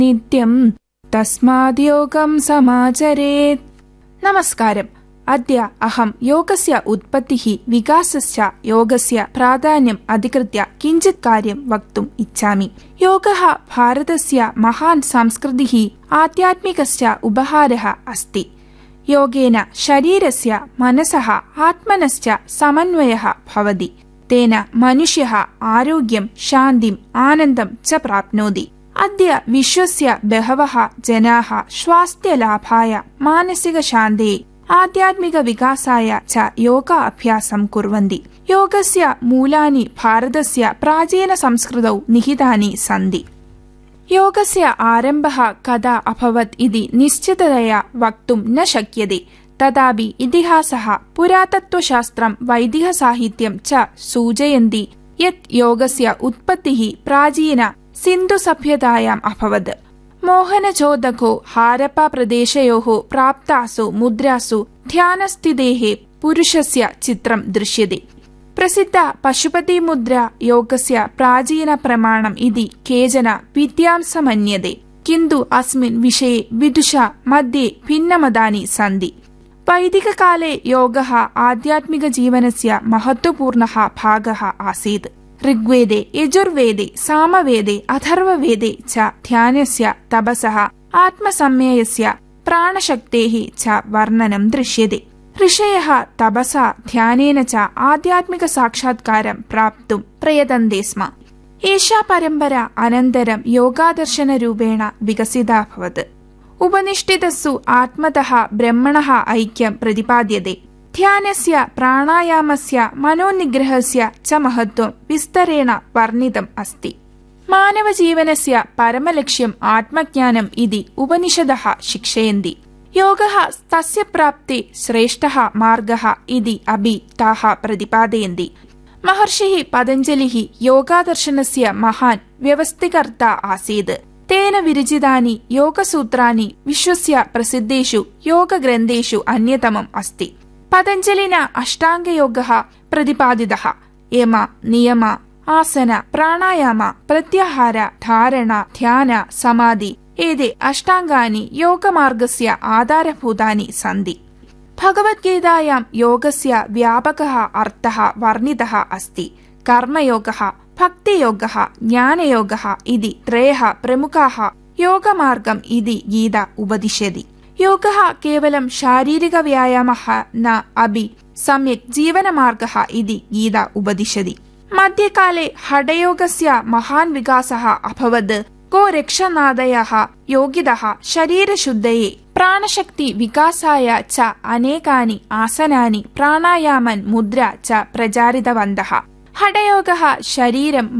നിത്യം തസ്മാത് യോഗം സമാചരേത് നമസ്കാരം അദ്യ അഹം യോഗസ്യ ഉത്പത്തിः വികാസശ്ച യോഗസ്യ പ്രാധാന്യം അധികൃത്യ കിഞ്ചിത് കാര്യം വക്തും ഇച്ഛാമി യോഗः ഭാരതस्य महान् संस्कृतिः आध्यात्मिकश्च उपहारः अस्ति योगेन शरीरस्य मनसः आत्मनश्च समन्वयः भवति तेन मनुष्यः आरोग्यं शान्तिम् आनन्दं च प्राप्नोति अद्य विश्वस्य बहवः जनाः स्वास्थ्यलाभाय मानसिकशान्त्यै आध्यात्मिकविकासाय च योगाभ्यासं कुर्वन्ति योगस्य मूलानि भारतस्य प्राचीनसंस्कृतौ निहितानि सन्ति योगस्य आरम्भः कदा अभवत् इति निश्चिततया वक्तुं न शक्यते तथापि इतिहासः पुरातत्त्वशास्त्रं वैदिकसाहित्यं च सूचयन्ति यत् योगस्य उत्पत्तिः प्राचीन सिन्धुसभ्यतायाम् अभवत् मोहनजोदको हारप्पाप्रदेशयोः प्राप्तासु मुद्रासु ध्यानस्थितेः पुरुषस्य चित्रं दृश्यते प्रसिद्ध पशुपतिमुद्रा योगस्य प्राचीनप्रमाणम् इति केचन विद्यांस मन्यते किन्तु अस्मिन् विषये विदुषा मध्ये भिन्नमतानि सन्ति वैदिककाले योगः आध्यात्मिकजीवनस्य महत्त्वपूर्णः भागः आसीत् ऋग्वेदे यजुर्वेदे सामवेदे अथर्ववेदे च ध्यानस्य तपसः आत्मसंयस्य प्राणशक्तेः च वर्णनं दृश्यते ऋषयः तपसा ध्यानेन च आध्यात्मिकसाक्षात्कारं प्राप्तुं प्रयतन्ते स्म एषा परम्परा अनन्तरं योगादर्शनरूपेण विकसिता अभवत् उपनिष्ठितस्सु आत्मतः ब्रह्मणः ऐक्यं प्रतिपाद्यते ध्यानस्य प्राणायामस्य मनोनिग्रहस्य च महत्त्वं विस्तरेण वर्णितम् अस्ति मानवजीवनस्य परमलक्ष्यम् आत्मज्ञानम् इति उपनिषदः शिक्षयन्ति योगः तस्य प्राप्ति श्रेष्ठः मार्गः इति अपि ताः प्रतिपादयन्ति महर्षिः पतञ्जलिः योगादर्शनस्य महान् व्यवस्थिकर्ता आसीत् तेन विरचितानि योगसूत्राणि विश्वस्य प्रसिद्धेषु योगग्रन्थेषु अन्यतमम् अस्ति പതഞ്ജലിന അഷ്ടാംഗയോഗ പ്രതിപാദിത യമ നിയമ ആസന പ്രാണായാമ പ്രത്യാഹാര ധാരണ ധ്യാന സമാധി ഏതെ അഷ്ടാംഗാനി യോഗമാർഗസ്യ ആധാരഭൂതാനി സന്തി ഭഗവത്ഗീതായാം യോഗസ്യ വ്യാപകः അർത്ഥः वर्णितः अस्ति कर्मयोगः भक्तियोगः ज्ञानयोगः इति त्रयः प्रमुखाः योगमार्गम् इति गीता उपदिशति योगः केवलं शारीरिकव्यायामः न अपि सम्यक् जीवनमार्गः इति गीता उपदिशति मध्यकाले हठयोगस्य महान् विकासः अभवत् गोरक्षनादयः योगितः शरीरशुद्धये प्राणशक्ति विकासाय च अनेकानि आसनानि प्राणायामन् मुद्रा च प्रचारितवन्तः हठयोगः शरीरं